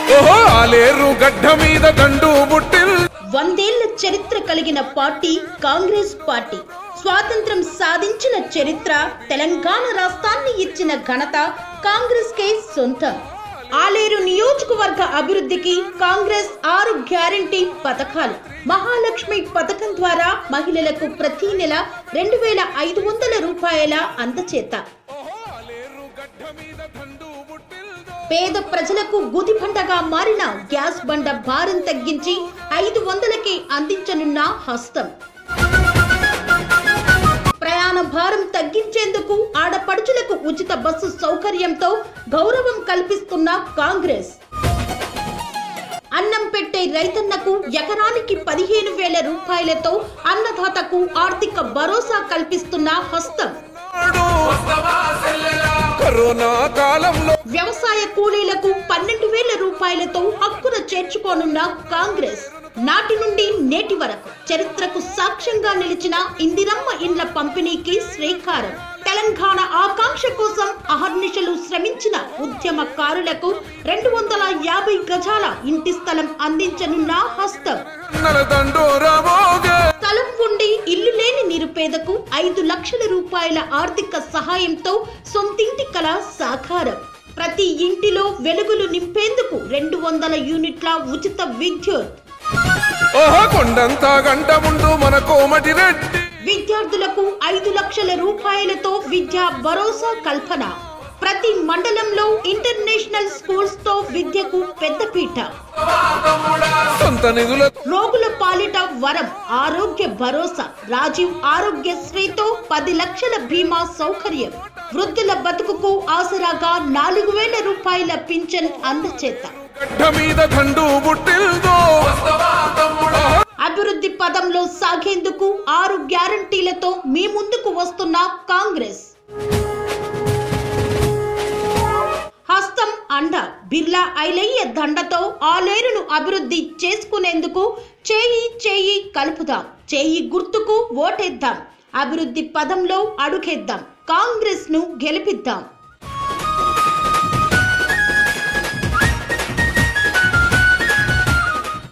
ఓహో ఆలేరు గడ్డ మీద దండు బుట్టిల్ వందేళ్ల చరిత్ర కలిగిన పార్టీ కాంగ్రెస్ పార్టీ స్వాతంత్రం సాధించిన చరిత్ర తెలంగాణ రాష్ట్రాన్ని ఇచ్చిన ఘనత కాంగ్రెస్ కే సొంతం ఆలేరు నియోజకవర్గ అభివృద్ధికి కాంగ్రెస్ ఆరు గ్యారంటీ పథకాలు మహాలక్ష్మి పథకం ద్వారా మహిళలకు ప్రతి నెల రెండు వేల ఐదు వందల రూపాయల అందచేత ఆలేరు గడ్డ మీద దండు బుట్టిల్ పేద ప్రజలకు గుదిబండగా మారిన గ్యాస్ బండ భారం తగ్గించి ఐదు వందలకి అందించనున్న హస్తం ప్రయాణ భారం తగ్గించేందుకు ఆడపడుచులకు ఉచిత బస్సు సౌకర్యంతో గౌరవం కల్పిస్తున్న కాంగ్రెస్ అన్నం పెట్టే రైతన్నకు ఎకరానికి పదిహేను వేల రూపాయలతో అన్నదాతకు ఆర్థిక భరోసా కల్పిస్తున్న హస్తం కరోనా కాలంలో వ్యవసాయ కూలీలకు పన్నెండు వేల రూపాయలతో హక్కున చేర్చుకోనున్న కాంగ్రెస్ నాటి నుండి నేటి వరకు చరిత్రకు సాక్ష్యంగా నిలిచిన ఇందిరమ్మ ఇండ్ల పంపిణీకి శ్రీకారం తెలంగాణ ఆకాంక్ష కోసం అహర్నిశలు శ్రమించిన ఉద్యమకారులకు రెండు వందల యాభై గజాల ఇంటి స్థలం అందించనున్న హస్తం నల దండోరా మోగే స్థలం ఉండి ఇల్లు లేని నిరుపేదకు ఐదు లక్షల రూపాయల ఆర్థిక సహాయంతో సొంతింటి కల సాకారం ప్రతి ఇంటిలో వెలుగులు నింపేందుకు రెండు వందల యూనిట్ల ఉచిత విద్యుత్ ఓహో కొండంతా గంట ముందు మన కోమటి రెడ్డి విద్యార్థులకు ఐదు లక్షల రూపాయలతో విద్యా భరోసా కల్పన ప్రతి మండలంలో ఇంటర్నేషనల్ స్కూల్స్ తో విద్యకు పెద్దపీట సొంత నిధుల రోగుల పాలిట వరం ఆరోగ్య భరోసా రాజీవ్ ఆరోగ్యశ్రీతో పది లక్షల బీమా సౌకర్యం వృద్ధుల బతుకుకు ఆసరాగా నాలుగు వేల రూపాయల పింఛన్ అందచేత గడ్డ మీద దండు బుట్టిల్దో అభివృద్ధి పదంలో సాగేందుకు ఆరు గ్యారంటీలతో మీ ముందుకు వస్తున్న కాంగ్రెస్ హస్తం అండ బిర్లా ఐలయ్య దండతో ఆలేరును అభివృద్ధి చేసుకునేందుకు చేయి చేయి కలుపుదాం చేయి గుర్తుకు ఓటేద్దాం అభివృద్ధి పదంలో అడుగేద్దాం కాంగ్రెస్ ను గెలిపిద్దాం